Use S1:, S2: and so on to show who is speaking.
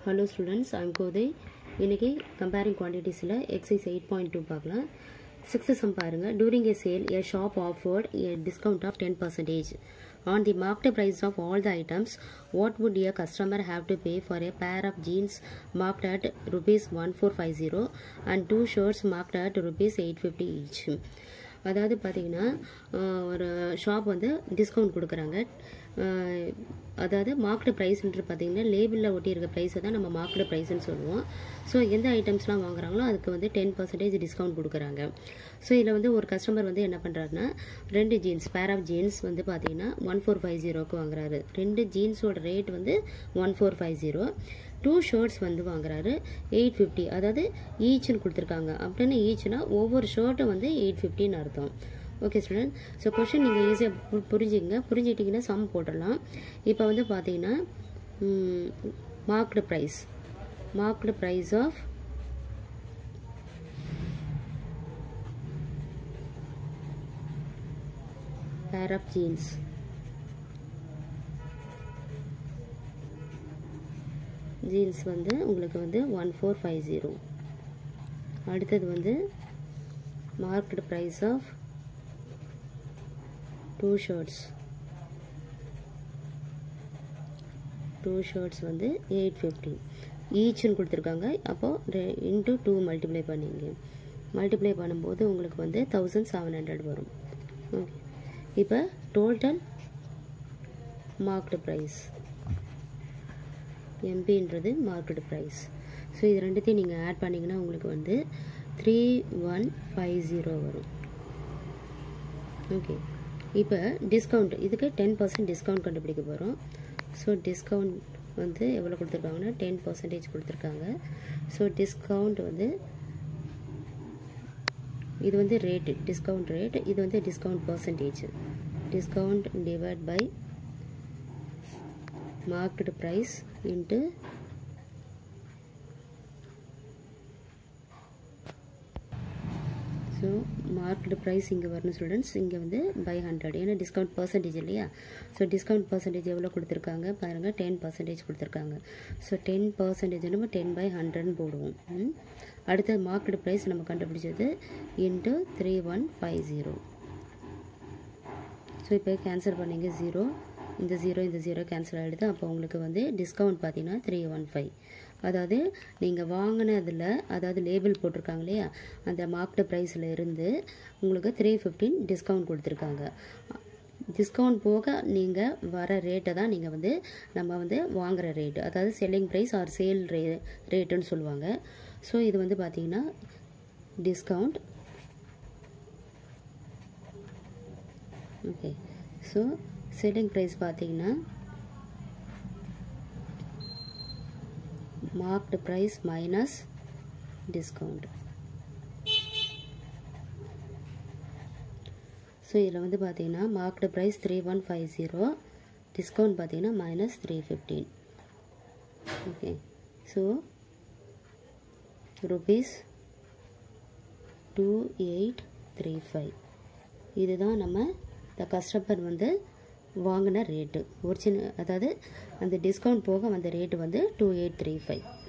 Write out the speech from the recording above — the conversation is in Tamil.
S1: ஹலோ ஸ்டூடெண்ட்ஸ் ஐம் கோதை இன்னைக்கு கம்பேரிங் குவான்டிட்டிஸில் எக்ஸைஸ் எயிட் பாயிண்ட் டூ பார்க்கலாம் சிக்ஸ்த்து சம் பாருங்கள் during a sale a shop offered a discount of ten percentage on the marked price of all the items what would a customer have to pay for a pair of jeans marked at rupees one four five zero and two shirts marked at rupees eight fifty each அதாவது பார்த்தீங்கன்னா ஒரு ஷாப் வந்து டிஸ்கவுண்ட் கொடுக்குறாங்க அதாவது மார்க்டு ப்ரைஸ்ன்ட்டு பார்த்தீங்கன்னா லேபிளில் ஒட்டியிருக்க ப்ரைஸை தான் நம்ம மார்க்டு ப்ரைஸ்னு சொல்லுவோம் ஸோ எந்த ஐட்டம்ஸ்லாம் வாங்குறாங்களோ அதுக்கு வந்து டென் பர்சன்டேஜ் டிஸ்கவுண்ட் கொடுக்குறாங்க ஸோ இதில் வந்து ஒரு கஸ்டமர் வந்து என்ன பண்ணுறாருன்னா ரெண்டு ஜீன்ஸ் பேர் ஆஃப் ஜீன்ஸ் வந்து பார்த்தீங்கன்னா ஒன் ஃபோர் ஃபைவ் ஜீரோக்கு வாங்குறாரு ரெண்டு ஜீன்ஸோட ரேட் வந்து one four five zero two shirts வந்து வாங்குறாரு எயிட் ஃபிஃப்டி அதாவது ஈச்னு கொடுத்துருக்காங்க அப்படின்னு ஈச்னா ஒவ்வொரு ஷர்ட்டும் வந்து எயிட் ஃபிஃப்டின்னு அர்த்தம் ஓகே ஸ்டூடெண்ட் ஸோ கொஷின் நீங்கள் ஈஸியாக புரிஞ்சுங்க புரிஞ்சிட்டிங்கன்னா சம் போட்டுடலாம் இப்போ வந்து பார்த்தீங்கன்னா marked price marked price of pair of jeans jeans வந்து உங்களுக்கு வந்து ஒன் ஃபோர் ஃபைவ் ஜீரோ அடுத்தது வந்து market price of two shirts two shirts வந்து எயிட் ஃபிஃப்டி ஈச்னு கொடுத்துருக்காங்க அப்போது இன்ட்டு டூ மல்டிப்ளை பண்ணிங்க மல்டிப்ளை பண்ணும்போது உங்களுக்கு வந்து தௌசண்ட் செவன் ஹண்ட்ரட் வரும் ஓகே இப்போ டோட்டல் மார்க்டு ப்ரைஸ் எம்பின்றது மார்க்கெட் ப்ரைஸ் ஸோ இது ரெண்டுத்தையும் நீங்கள் ஆட் பண்ணிங்கன்னா உங்களுக்கு வந்து த்ரீ ஒன் ஃபைவ் ஜீரோ வரும் ஓகே இப்போ டிஸ்கவுண்ட் இதுக்கு டென் பர்சன்ட் டிஸ்கவுண்ட் கண்டுபிடிக்க போகிறோம் ஸோ டிஸ்கவுண்ட் வந்து எவ்வளோ கொடுத்துருக்காங்கன்னா டென் பர்சன்டேஜ் கொடுத்துருக்காங்க ஸோ டிஸ்கவுண்ட் வந்து இது வந்து ரேட்டு டிஸ்கவுண்ட் ரேட் இது வந்து discount percentage discount divide by marked price into so marked price இங்கே வரணும் ஸ்டூடெண்ட்ஸ் இங்கே வந்து பை ஹண்ட்ரட் ஏன்னா டிஸ்கவுண்ட் பர்சன்டேஜ் இல்லையா ஸோ டிஸ்கவுண்ட் பர்சன்டேஜ் எவ்வளோ கொடுத்துருக்காங்க பாருங்கள் டென் பர்சன்டேஜ் கொடுத்துருக்காங்க ஸோ டென் பர்சன்டேஜ் நம்ம டென் பை ஹண்ட்ரட்னு போடுவோம் அடுத்தது மார்க்கெட் ப்ரைஸ் நம்ம கண்டுபிடிச்சது into three one five zero so இப்போ கேன்சல் பண்ணிங்க ஜீரோ இந்த ஜீரோ இந்த ஜீரோ கேன்சல் ஆகிடுது அப்போ உங்களுக்கு வந்து டிஸ்கவுண்ட் பார்த்தீங்கன்னா த்ரீ ஒன் ஃபைவ் அதாவது நீங்கள் வாங்கினதில் அதாவது லேபிள் போட்டிருக்காங்க இல்லையா அந்த மார்க்டு ப்ரைஸில் இருந்து உங்களுக்கு த்ரீ ஃபிஃப்டின் டிஸ்கவுண்ட் கொடுத்துருக்காங்க டிஸ்கவுண்ட் போக நீங்கள் வர ரேட்டை தான் நீங்கள் வந்து நம்ம வந்து வாங்குகிற ரேட்டு அதாவது செல்லிங் ப்ரைஸ் ஆர் சேல் ரே ரேட்டுன்னு சொல்லுவாங்க ஸோ இது வந்து பார்த்தீங்கன்னா discount okay so selling price பார்த்தீங்கன்னா marked price minus discount so இதில் வந்து பார்த்தீங்கன்னா marked price three one five zero discount பார்த்தீங்கன்னா minus three fifteen okay so rupees two eight three five இதுதான் நம்ம இந்த கஸ்டமர் வந்து வாங்கின ரேட்டு ஒரிஜினல் அதாவது அந்த டிஸ்கவுண்ட் போக வந்த ரேட்டு வந்து டூ எயிட் த்ரீ ஃபைவ்